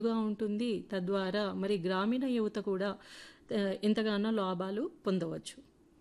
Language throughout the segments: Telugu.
గా ఉంటుంది. తద్వారా మరి గ్రామీణ యువత కూడా ఆహ్, ఎంతగానో లాభాలు పొందవచ్చు.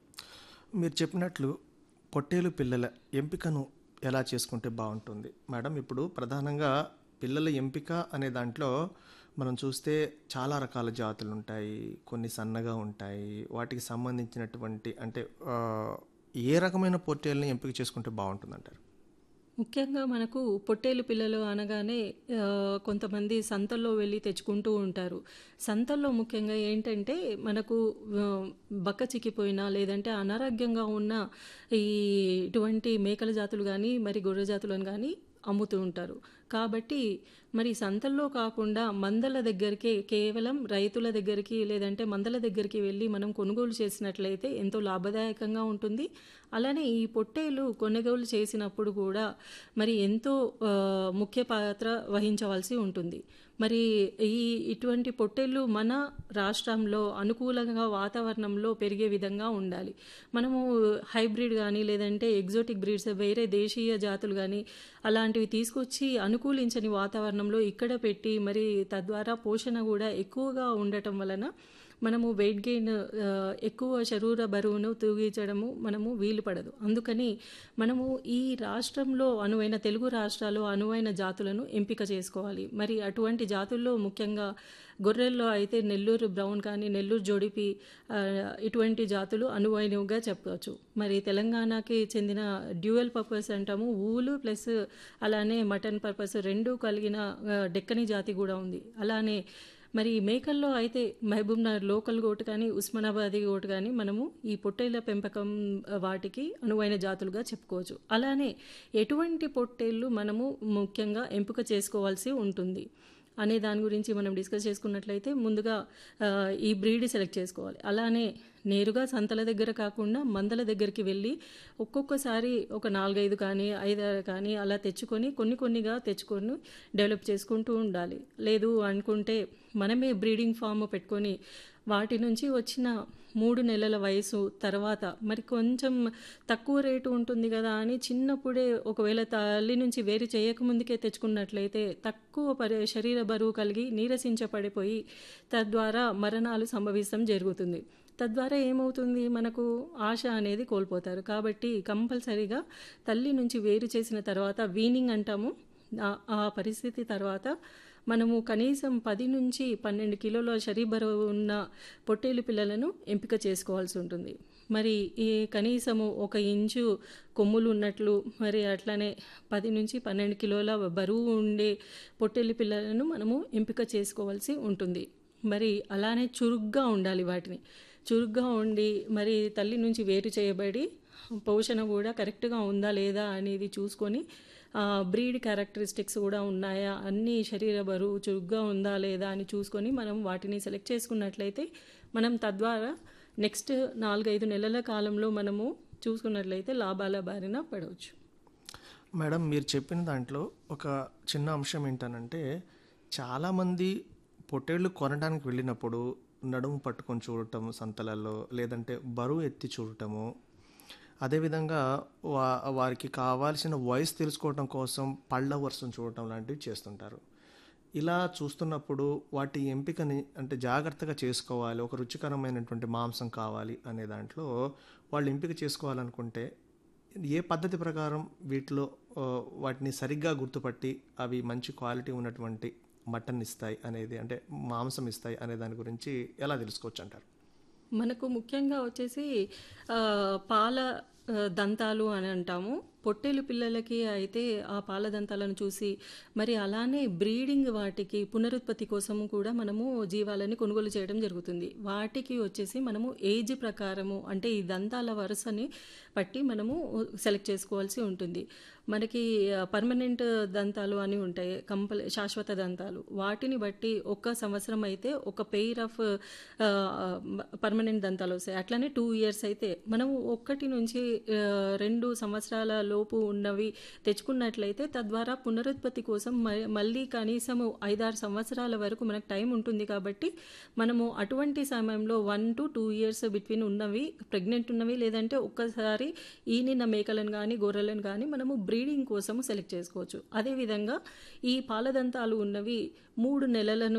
మీరు చెప్పినట్లు పొట్టేలు పిల్లల ఎంపికను ఎలా చేసుకుంటే బావుంటుంది? మేడం ఇప్పుడు ప్రధానంగా పిల్లల ఎంపిక అనే దాంట్లో మనం చూస్తే చాలా రకాల జాతులుంటాయి. కొన్ని సన్నగా ఉంటాయి. వాటికి సంబంధించినటువంటి అంటే ఆహ్, ఏ రకమైన పొట్టేలుని ఎంపిక చేసుకుంటే బావుంటుందంటారు? ముఖ్యంగా మనకు పొట్టేలు పిల్లలు అనగానే ఆహ్, కొంతమంది సంతల్లో వెళ్ళి తెచ్చుకుంటూ ఉంటారు. సంతల్లో ముఖ్యంగా ఏంటంటే మనకు ఆహ్, బక్క చిక్కిపోయిన లేదంటే అనారోగ్యంగా ఉన్న ఈ ఇటువంటి మేకల జాతులు గానీ, మరి గొర్రె జాతులను గానీ అమ్ముతూ ఉంటారు. కాబట్టి మరి సంతల్లో కాకుండా మందల దగ్గరికే కేవలం రైతుల దగ్గరికి లేదంటే మందల దగ్గరికి వెళ్ళి మనం కొనుగోలు చేసినట్లయితే ఎంతో లాభదాయకంగా ఉంటుంది. అలానే ఈ పొట్టేలు కొనుగోలు చేసినప్పుడు కూడా మరి ఎంతో ఆహ్, ముఖ్య పాత్ర వహించవలసి ఉంటుంది. మరి ఈ ఇటువంటి పొట్టేళ్ళు మన రాష్ట్రంలో అనుకూలంగా వాతావరణంలో పెరిగే విధంగా ఉండాలి. మనము హైబ్రిడ్ గానీ లేదంటే ఎగ్జోటిక్ బ్రీడ్స్ వేరే దేశీయ జాతులు గానీ అలాంటివి తీసుకొచ్చి అనుకూలించని వాతావరణంలో ఇక్కడ పెట్టి మరి తద్వారా పోషణ గూడా ఎక్కువగా ఉండటం వలన మనము వెయిట్ గెయిన్ ఆహ్, ఎక్కువ శరీర బరువును తూగించడము మనము వీలు పడదు. అందుకని మనము ఈ రాష్ట్రంలో అనువైన తెలుగు రాష్ట్రాల్లో అనువైన జాతులను ఎంపిక చేసుకోవాలి. మరి అటువంటి జాతుల్లో ముఖ్యంగా గొర్రెల్లో అయితే నెల్లూరు బ్రౌన్ కానీ, నెల్లూరు జోడిపి ఆహ్, ఇటువంటి జాతులు అనువైనవిగా చెప్పవచ్చు. మరి తెలంగాణకి చెందిన డ్యూయల్ పర్పస్ అంటాము. ఊలు ప్లస్ అలానే మటన్ పర్పస్ 2 కలిగిన ఆహ్, డెక్కనీ జాతి గూడా ఉంది. అలానే మరి మేకల్లో అయితే మహబూబ్‌నగర్ లోకల్ గోట్ కానీ, ఉస్మానాబాదీ గోట్ గానీ మనము ఈ పొట్టేళ్ల పెంపకం వాటికి అనువైన జాతులుగా చెప్పుకోవచ్చు. అలానే ఎటువంటి పొట్టేళ్ళు మనము ముఖ్యంగా ఎంపిక చేసుకోవాల్సి ఉంటుంది అనే దాని గురించి మనం డిస్కస్ చేసుకున్నట్లయితే ముందుగా ఆహ్, ఈ బ్రీడ్ సెలెక్ట్ చేసుకోవాలి. అలానే నేరుగా సంతల దగ్గర కాకుండా మందల దగ్గరికి వెళ్ళి ఒక్కొక్కసారి ఒక 4, 5 కానీ, 5, 6 కానీ అలా తెచ్చుకొని కొన్ని కొన్నిగా తెచ్చుకొని డెవలప్ చేసుకుంటూ ఉండాలి. లేదు అనుకుంటే మనమే బ్రీడింగ్ ఫార్మ్ పెట్టుకొని వాటి నుంచి వచ్చిన 3 నెలల వయసు తర్వాత మరి కొంచెం తక్కువ రేటు ఉంటుంది గదా అని చిన్నప్పుడే ఒకవేళ తల్లి నుంచి వేరు చేయకముందుకే తెచ్చుకున్నట్లయితే తక్కువ పరి శరీర బరువు కలిగి నీరసించబడిపోయి తద్వారా మరణాలు సంభవించడం జరుగుతుంది. తద్వారా ఏమవుతుంది మనకు ఆశ అనేది కోల్పోతారు. కాబట్టి కంపల్సరీగా తల్లి నుంచి వేరు చేసిన తర్వాత వీనింగ్ అంటాము. ఆహ్, ఆ పరిస్థితి తర్వాత మనము కనీసం 10-12 కిలోల శరీర బరువు ఉన్న పొట్టేలు పిల్లలను ఎంపిక చేసుకోవాల్సి ఉంటుంది. మరి ఈ కనీసము 1 ఇంచు కొమ్ములు ఉన్నట్లు మరి అట్లనే 10-12 కిలోల బరువు ఉండే పొట్టేలు పిల్లలను మనము ఎంపిక చేసుకోవాల్సి ఉంటుంది. మరి అలానే చురుగ్గా ఉండాలి వాటిని. చురుగ్గా ఉండి మరి తల్లి నుంచి వేరు చేయబడి పోషణ గూడా కరెక్ట్‌గా ఉందా లేదా అనేది చూసుకొని ఆహ్, బ్రీడ్ క్యారెక్టరిస్టిక్స్ గూడా ఉన్నాయా? అన్నీ శరీర బరువు చురుగ్గా ఉందా లేదా అని చూసుకొని మనం వాటిని సెలెక్ట్ చేసుకున్నట్లయితే మనం తద్వారా నెక్స్ట్ 4, 5 నెలల కాలంలో మనము చూసుకున్నట్లయితే లాభాల బారిన పడవచ్చు. మేడం మీరు చెప్పిన దాంట్లో ఒక చిన్న అంశం ఏంటనంటే చాలామంది పొట్టేళ్ళు కొనడానికి వెళ్ళినప్పుడు నడుము పట్టుకొని చూడటం సంతలలో లేదంటే బరువు ఎత్తి చూడటము. అదేవిధంగా వా వారికి కావాల్సిన వయసు తెలుసుకోవటం కోసం పళ్ళ వరుసను చూడటం లాంటివి చేస్తుంటారు. ఇలా చూస్తున్నప్పుడు వాటి ఎంపికని అంటే జాగ్రత్తగా చేసుకోవాలి. ఒక రుచికరమైనటువంటి మాంసం కావాలి అనే దాంట్లో వాళ్ళు ఎంపిక చేసుకోవాలనుకుంటే ఏ పద్ధతి ప్రకారం వీటిలో ఆహ్, వాటిని సరిగ్గా గుర్తుపట్టి అవి మంచి క్వాలిటీ ఉన్నటువంటి మటన్ ఇస్తాయి అనేది అంటే మాంసం ఇస్తాయి అనే దాని గురించి ఎలా తెలుసుకోవచ్చంటారు? మనకు ముఖ్యంగా వచ్చేసి ఆహ్, పాల ఆహ్, దంతాలు అని అంటాము. పొట్టేలు పిల్లలకి అయితే ఆ పాల దంతాలను చూసి మరి అలానే బ్రీడింగ్ వాటికి పునరుత్పత్తి కోసము కూడా మనము జీవాలని కొనుగోలు చేయడం జరుగుతుంది. వాటికి వచ్చేసి మనము ఏజ్ ప్రకారము అంటే ఈ దంతాల వరుసని బట్టి మనము సెలెక్ట్ చేసుకోవాల్సి ఉంటుంది. మనకి పర్మనెంట్ దంతాలు అని ఉంటాయి. కంపల్ శాశ్వత దంతాలు. వాటిని బట్టి ఒక సంవత్సరం అయితే ఒక పెయిర్ ఆఫ్ ఆహ్, పర్మనెంట్ దంతాలొస్తాయి. అట్లనే 2 ఇయర్స్ అయితే మనము 1 నుంచి ఆహ్, 2 సంవత్సరాల లోపు ఉన్నవి తెచ్చుకున్నట్లయితే తద్వారా పునరుత్పత్తి కోసం మ మళ్ళీ కనీసము 5, 6 సంవత్సరాల వరకు మనకు టైం ఉంటుంది కాబట్టి మనము అటువంటి సమయంలో 1-2 ఇయర్స్ బిట్వీన్ ఉన్నవి ప్రెగ్నెంట్ ఉన్నవి లేదంటే ఒక్కసారి ఈనిన మేకలను గానీ, గొర్రెలను గానీ మనము బ్రీడ్ బ్రీడింగ్ కోసం సెలెక్ట్ చేసుకోవచ్చు అదేవిధంగా ఈ పాలదంతాలు ఉన్నవి మూడు నెలల